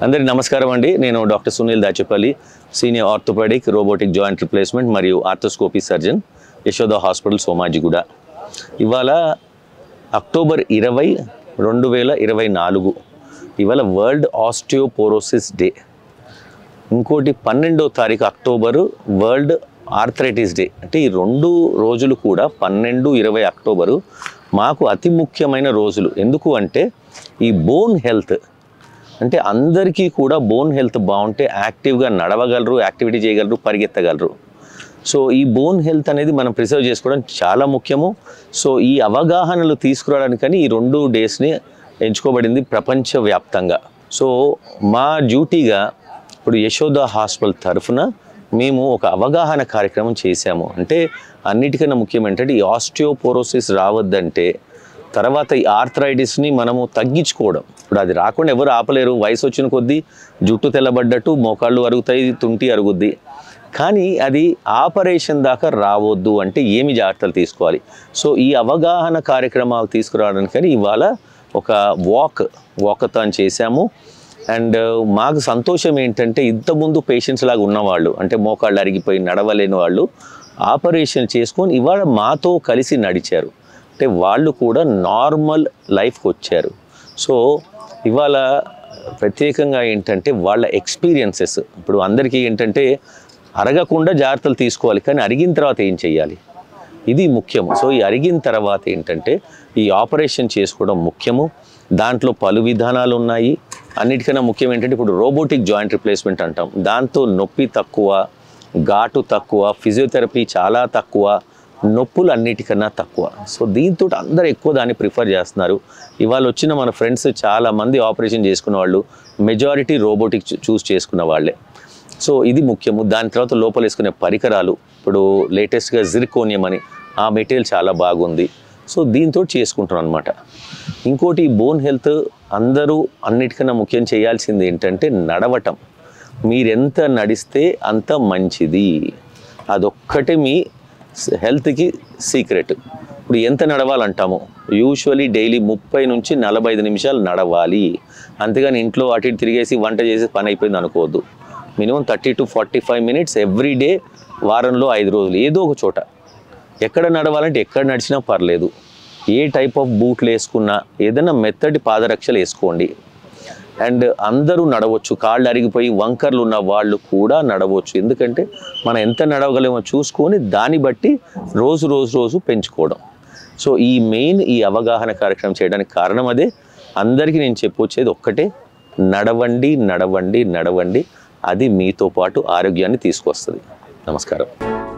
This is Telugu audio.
అందరికి నమస్కారం అండి నేను doctor Sunil Dachepalli senior orthopedic robotic joint replacement మరియు arthroscopy surgeon Yashoda hospital Somajiguda ఇవాళ అక్టోబర్ ఇరవై రెండు వేల ఇరవై నాలుగు ఇవాళ వరల్డ్ ఆస్టియోపోరోసిస్ డే ఇంకోటి పన్నెండో తారీఖు అక్టోబరు వరల్డ్ ఆర్థరైటిస్ డే అంటే ఈ రెండు రోజులు కూడా పన్నెండు ఇరవై అక్టోబరు మాకు అతి ముఖ్యమైన రోజులు ఎందుకు అంటే ఈ బోన్ హెల్త్ అంటే అందరికీ కూడా బోన్ హెల్త్ బాగుంటే యాక్టివ్గా నడవగలరు యాక్టివిటీ చేయగలరు పరిగెత్తగలరు సో ఈ బోన్ హెల్త్ అనేది మనం ప్రిజర్వ్ చేసుకోవడం చాలా ముఖ్యము సో ఈ అవగాహనలు తీసుకురావడానికని ఈ రెండు డేస్ని ఎంచుకోబడింది ప్రపంచవ్యాప్తంగా సో మా డ్యూటీగా ఇప్పుడు యశోద హాస్పిటల్ తరఫున మేము ఒక అవగాహన కార్యక్రమం చేశాము అంటే అన్నిటికన్నా ముఖ్యం ఏంటంటే ఈ ఆస్టియోపోరోసిస్ రావద్దంటే తర్వాత ఈ ఆర్థరైటిస్ని మనము తగ్గించుకోవడం ఇప్పుడు అది రాకుండా ఎవరు ఆపలేరు వయసు వచ్చిన కొద్దీ జుట్టు తెల్లబడ్డట్టు మోకాళ్ళు అరుగుతాయి తుంటి అరుగుద్ది కానీ అది ఆపరేషన్ దాకా రావద్దు అంటే ఏమి జాగ్రత్తలు తీసుకోవాలి సో ఈ అవగాహన కార్యక్రమాలు తీసుకురావడానికని ఇవాళ ఒక వాక్ వాకథాన్ చేశాము అండ్ మాకు సంతోషం ఏంటంటే ఇంతకుముందు పేషెంట్స్ లాగా ఉన్నవాళ్ళు అంటే మోకాళ్ళు అరిగిపోయి నడవలేని వాళ్ళు ఆపరేషన్ చేసుకొని ఇవాళ మాతో కలిసి నడిచారు అంటే వాళ్ళు కూడా నార్మల్ లైఫ్కి వచ్చారు సో ఇవాళ ప్రత్యేకంగా ఏంటంటే వాళ్ళ ఎక్స్పీరియన్సెస్ ఇప్పుడు అందరికీ ఏంటంటే అరగకుండా జాగ్రత్తలు తీసుకోవాలి కానీ అరిగిన తర్వాత ఏం చేయాలి ఇది ముఖ్యము సో ఈ అరిగిన తర్వాత ఏంటంటే ఈ ఆపరేషన్ చేసుకోవడం ముఖ్యము దాంట్లో పలు విధానాలు ఉన్నాయి అన్నిటికన్నా ముఖ్యం ఏంటంటే ఇప్పుడు రోబోటిక్ జాయింట్ రిప్లేస్మెంట్ అంటాం దాంతో నొప్పి తక్కువ ఘాటు తక్కువ ఫిజియోథెరపీ చాలా తక్కువ నొప్పులు అన్నిటికన్నా తక్కువ సో దీంతో అందరు ఎక్కువ దాన్ని ప్రిఫర్ చేస్తున్నారు ఇవాళ వచ్చిన మన ఫ్రెండ్స్ చాలా మంది ఆపరేషన్ చేసుకున్న వాళ్ళు మెజారిటీ రోబోటిక్ చూస్ చేసుకున్న వాళ్ళే సో ఇది ముఖ్యము దాని తర్వాత లోపల వేసుకునే పరికరాలు ఇప్పుడు లేటెస్ట్గా జిర్కోనియం అని ఆ మెటీరియల్ చాలా బాగుంది సో దీంతో చేసుకుంటున్నాం అనమాట ఇంకోటి ఈ బోన్ హెల్త్ అందరూ అన్నిటికన్నా ముఖ్యం చేయాల్సింది ఏంటంటే నడవటం మీరెంత నడిస్తే అంత మంచిది అదొక్కటే మీ హెల్త్కి సీక్రెట్ ఇప్పుడు ఎంత నడవాలంటాము యూజువలీ డైలీ ముప్పై నుంచి నలభై ఐదు నిమిషాలు నడవాలి అంతేగాని ఇంట్లో అటు ఇటు తిరిగేసి వంట చేసి పని అయిపోయింది అనుకోవద్దు minimum thirty to forty five minutes every day వారంలో ఐదు రోజులు ఏదో ఒక చోట ఎక్కడ నడవాలంటే ఎక్కడ నడిచినా పర్లేదు ఏ టైప్ ఆఫ్ బూట్లు వేసుకున్నా ఏదైనా మెత్తటి పాదరక్షలు వేసుకోండి అండ్ అందరూ నడవచ్చు కాళ్ళు అరిగిపోయి వంకర్లు ఉన్న వాళ్ళు కూడా నడవచ్చు ఎందుకంటే మనం ఎంత నడవగలేమో చూసుకొని దాన్ని బట్టి రోజు రోజు రోజు పెంచుకోవడం సో ఈ మెయిన్ ఈ అవగాహన కార్యక్రమం చేయడానికి కారణం అదే అందరికీ నేను చెప్పొచ్చేది ఒక్కటే నడవండి నడవండి నడవండి అది మీతో పాటు ఆరోగ్యాన్ని తీసుకొస్తుంది నమస్కారం